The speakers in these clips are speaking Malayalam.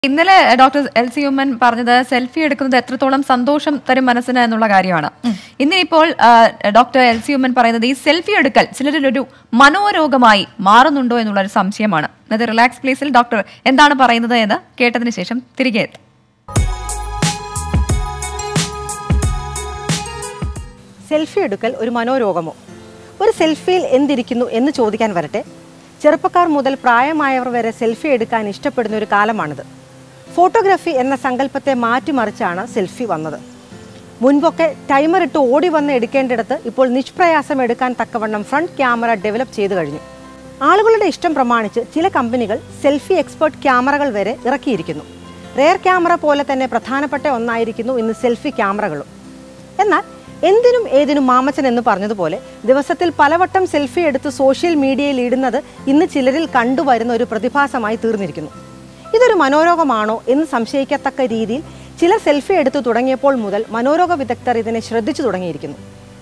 ഇന്നലെ ഡോക്ടർ എൽ സി ഉമ്മൻ പറഞ്ഞത് സെൽഫി എടുക്കുന്നത് എത്രത്തോളം സന്തോഷം തരും മനസ്സിന് എന്നുള്ള കാര്യമാണ് ഇന്നിപ്പോൾ ആ, ഡോക്ടർ എൽ സി ഉമ്മൻ പറയുന്നത് ഈ സെൽഫി എടുക്കൽ ചിലരിൽ ഒരു മനോരോഗമായി മാറുന്നുണ്ടോ എന്നുള്ള ഒരു സംശയമാണ് അത് റിലാക്സ് പ്ലേസിൽ ഡോക്ടർ എന്താണ് പറയുന്നത് എന്ന് കേട്ടതിന് ശേഷം തിരികെ എത്താം സെൽഫി എടുക്കൽ ഒരു മനോരോഗമോ ഒരു സെൽഫിയിൽ എന്തിരിക്കുന്നു എന്ന് ചോദിക്കാൻ വരട്ടെ ചെറുപ്പക്കാർ മുതൽ പ്രായമായവർ വരെ സെൽഫി എടുക്കാൻ ഇഷ്ടപ്പെടുന്ന ഒരു കാലമാണിത് ഫോട്ടോഗ്രാഫി എന്ന സങ്കല്പത്തെ മാറ്റിമറിച്ചാണ് സെൽഫി വന്നത് മുൻപൊക്കെ ടൈമർ ഇട്ട് ഓടി വന്ന് എടുക്കേണ്ടിടത്ത് ഇപ്പോൾ നിഷ്പ്രയാസം എടുക്കാൻ തക്കവണ്ണം ഫ്രണ്ട് ക്യാമറ ഡെവലപ്പ് ചെയ്തു കഴിഞ്ഞു ആളുകളുടെ ഇഷ്ടം പ്രമാണിച്ച് ചില കമ്പനികൾ സെൽഫി എക്സ്പേർട്ട് ക്യാമറകൾ വരെ ഇറക്കിയിരിക്കുന്നു റെയർ ക്യാമറ പോലെ തന്നെ പ്രധാനപ്പെട്ട ഒന്നായിരിക്കുന്നു ഇന്ന് സെൽഫി ക്യാമറകളും എന്നാൽ എന്തിനും ഏതിനും മാമച്ചൻ എന്ന് പറഞ്ഞതുപോലെ ദിവസത്തിൽ പലവട്ടം സെൽഫി എടുത്ത് സോഷ്യൽ മീഡിയയിൽ ഇടുന്നത് ഇന്ന് ചിലരിൽ കണ്ടുവരുന്ന ഒരു പ്രതിഭാസമായി തീർന്നിരിക്കുന്നു ഇതൊരു മനോരോഗമാണോ എന്ന് സംശയിക്കത്തക്ക രീതിയിൽ ചിലർ സെൽഫി എടുത്തു തുടങ്ങിയപ്പോൾ മുതൽ മനോരോഗ വിദഗ്ധർ ഇതിനെ ശ്രദ്ധിച്ചു തുടങ്ങിയിരിക്കുന്നു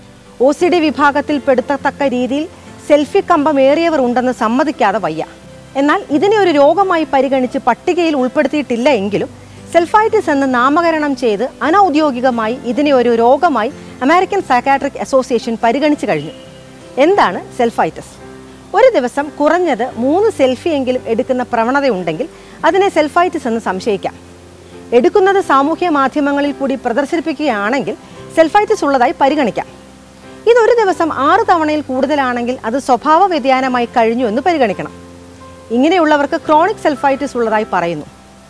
ഒ സി ഡി വിഭാഗത്തിൽ പെടുത്തത്തക്ക രീതിയിൽ സെൽഫി കമ്പമേറിയവർ ഉണ്ടെന്ന് സമ്മതിക്കാതെ വയ്യ എന്നാൽ ഇതിനെ ഒരു രോഗമായി പരിഗണിച്ച് പട്ടികയിൽ ഉൾപ്പെടുത്തിയിട്ടില്ല എങ്കിലും സെൽഫൈറ്റിസ് എന്ന് നാമകരണം ചെയ്ത് അനൗദ്യോഗികമായി ഇതിനെ ഒരു രോഗമായി അമേരിക്കൻ സൈക്കാട്രിക് അസോസിയേഷൻ പരിഗണിച്ചു കഴിഞ്ഞു എന്താണ് സെൽഫൈറ്റിസ് ഒരു ദിവസം കുറഞ്ഞത് മൂന്ന് സെൽഫിയെങ്കിലും എടുക്കുന്ന പ്രവണതയുണ്ടെങ്കിൽ അതിനെ സെൽഫൈറ്റിസ് എന്ന് സംശയിക്കാം എടുക്കുന്നത് സാമൂഹ്യ മാധ്യമങ്ങളിൽ കൂടി പ്രദർശിപ്പിക്കുകയാണെങ്കിൽ സെൽഫൈറ്റിസ് ഉള്ളതായി പരിഗണിക്കാം ഇതൊരു ദിവസം ആറ് തവണയിൽ കൂടുതലാണെങ്കിൽ അത് സ്വഭാവ വ്യതിയാനമായി കഴിഞ്ഞു എന്ന് പരിഗണിക്കണം ഇങ്ങനെയുള്ളവർക്ക് ക്രോണിക് സെൽഫൈറ്റിസ് ഉള്ളതായി പറയുന്നു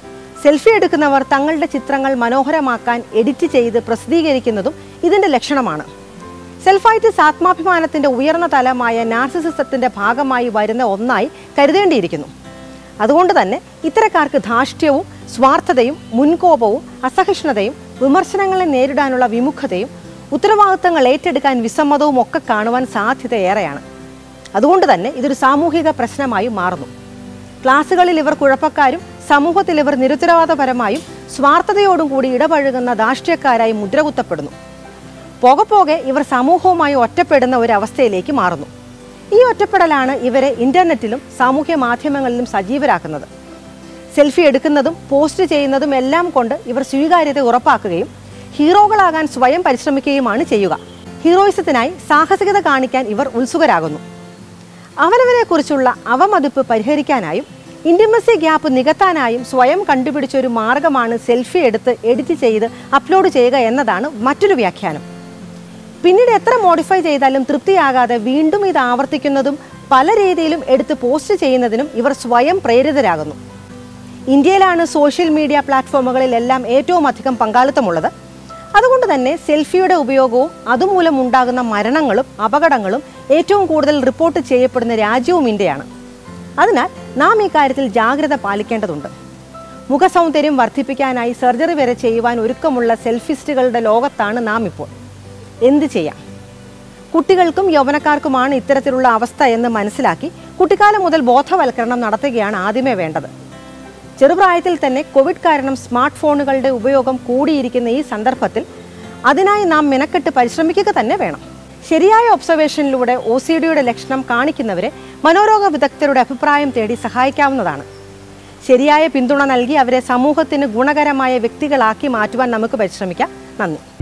സെൽഫി എടുക്കുന്നവർ തങ്ങളുടെ ചിത്രങ്ങൾ മനോഹരമാക്കാൻ എഡിറ്റ് ചെയ്ത് പ്രസിദ്ധീകരിക്കുന്നതും ഇതിന്റെ ലക്ഷണമാണ് സെൽഫൈറ്റിസ് ആത്മാഭിമാനത്തിന്റെ ഉയർന്ന തലമായ നാർസിസിസത്തിന്റെ ഭാഗമായി വരുന്ന ഒന്നായി കരുതേണ്ടിയിരിക്കുന്നു അതുകൊണ്ട് തന്നെ ഇത്തരക്കാർക്ക് ധാർഷ്ട്യവും സ്വാർത്ഥതയും മുൻകോപവും അസഹിഷ്ണുതയും വിമർശനങ്ങളെ നേരിടാനുള്ള വിമുഖതയും ഉത്തരവാദിത്തങ്ങൾ ഏറ്റെടുക്കാൻ വിസമ്മതവും ഒക്കെ കാണുവാൻ സാധ്യത ഏറെയാണ് അതുകൊണ്ട് തന്നെ ഇതൊരു സാമൂഹിക പ്രശ്നമായി മാറുന്നു ക്ലാസ്സുകളിൽ ഇവർ കുഴപ്പക്കാരും സമൂഹത്തിൽ ഇവർ നിരുത്തരവാദപരമായും സ്വാർത്ഥതയോടും കൂടി ഇടപഴകുന്ന ധാർഷ്ട്യക്കാരായി മുദ്രകുത്തപ്പെടുന്നു പോകെ പോകെ ഇവർ സമൂഹവുമായി ഒറ്റപ്പെടുന്ന ഒരു അവസ്ഥയിലേക്ക് മാറുന്നു ഈ ഒറ്റപ്പെടലാണ് ഇവരെ ഇന്റർനെറ്റിലും സാമൂഹ്യ മാധ്യമങ്ങളിലും സജീവരാക്കുന്നത് സെൽഫി എടുക്കുന്നതും പോസ്റ്റ് ചെയ്യുന്നതും എല്ലാം കൊണ്ട് ഇവർ സ്വീകാര്യത ഉറപ്പാക്കുകയും ഹീറോകളാകാൻ സ്വയം പരിശ്രമിക്കുകയുമാണ് ചെയ്യുക ഹീറോയിസത്തിനായി സാഹസികത കാണിക്കാൻ ഇവർ ഉത്സുകരാകുന്നു അവനവനെ കുറിച്ചുള്ള അവമതിപ്പ് പരിഹരിക്കാനായും ഇന്റിമസി ഗ്യാപ്പ് നികത്താനായും സ്വയം കണ്ടുപിടിച്ച ഒരു മാർഗമാണ് സെൽഫി എടുത്ത് എഡിറ്റ് ചെയ്ത് അപ്ലോഡ് ചെയ്യുക എന്നതാണ് മറ്റൊരു വ്യാഖ്യാനം പിന്നീട് എത്ര മോഡിഫൈ ചെയ്താലും തൃപ്തിയാകാതെ വീണ്ടും ഇത് ആവർത്തിക്കുന്നതും പല രീതിയിലും എടുത്ത് പോസ്റ്റ് ചെയ്യുന്നതിനും ഇവർ സ്വയം പ്രേരിതരാകുന്നു ഇന്ത്യയിലാണ് സോഷ്യൽ മീഡിയ പ്ലാറ്റ്ഫോമുകളിലെല്ലാം ഏറ്റവും അധികം പങ്കാളിത്തമുള്ളത് അതുകൊണ്ട് തന്നെ സെൽഫിയുടെ ഉപയോഗവും അതുമൂലം ഉണ്ടാകുന്ന മരണങ്ങളും അപകടങ്ങളും ഏറ്റവും കൂടുതൽ റിപ്പോർട്ട് ചെയ്യപ്പെടുന്ന രാജ്യവും ഇന്ത്യയാണ് അതിനാൽ നാം ഈ കാര്യത്തിൽ ജാഗ്രത പാലിക്കേണ്ടതുണ്ട് മുഖസൗന്ദര്യം വർദ്ധിപ്പിക്കാനായി സർജറി വരെ ചെയ്യുവാൻ ഒരുക്കമുള്ള സെൽഫിസ്റ്റുകളുടെ ലോകത്താണ് നാം ഇപ്പോൾ എന്ത് ചെയ്യാം കുട്ടികൾക്കും യൗവനക്കാർക്കുമാണ് ഇത്തരത്തിലുള്ള അവസ്ഥ എന്ന് മനസ്സിലാക്കി കുട്ടിക്കാലം മുതൽ ബോധവൽക്കരണം നടത്തുകയാണ് ആദ്യമേ വേണ്ടത് ചെറുപ്രായത്തിൽ തന്നെ കോവിഡ് കാരണം സ്മാർട്ട് ഫോണുകളുടെ ഉപയോഗം കൂടിയിരിക്കുന്ന ഈ സന്ദർഭത്തിൽ അതിനായി നാം മെനക്കെട്ട് പരിശ്രമിക്കുക തന്നെ വേണം ശരിയായ ഒബ്സർവേഷനിലൂടെ ഒ സി ഡിയുടെ ലക്ഷണം കാണിക്കുന്നവരെ മനോരോഗ വിദഗ്ധരുടെ അഭിപ്രായം തേടി സഹായിക്കാവുന്നതാണ് ശരിയായ പിന്തുണ നൽകി അവരെ സമൂഹത്തിന് ഗുണകരമായ വ്യക്തികളാക്കി മാറ്റുവാൻ നമുക്ക് പരിശ്രമിക്കാം നന്ദി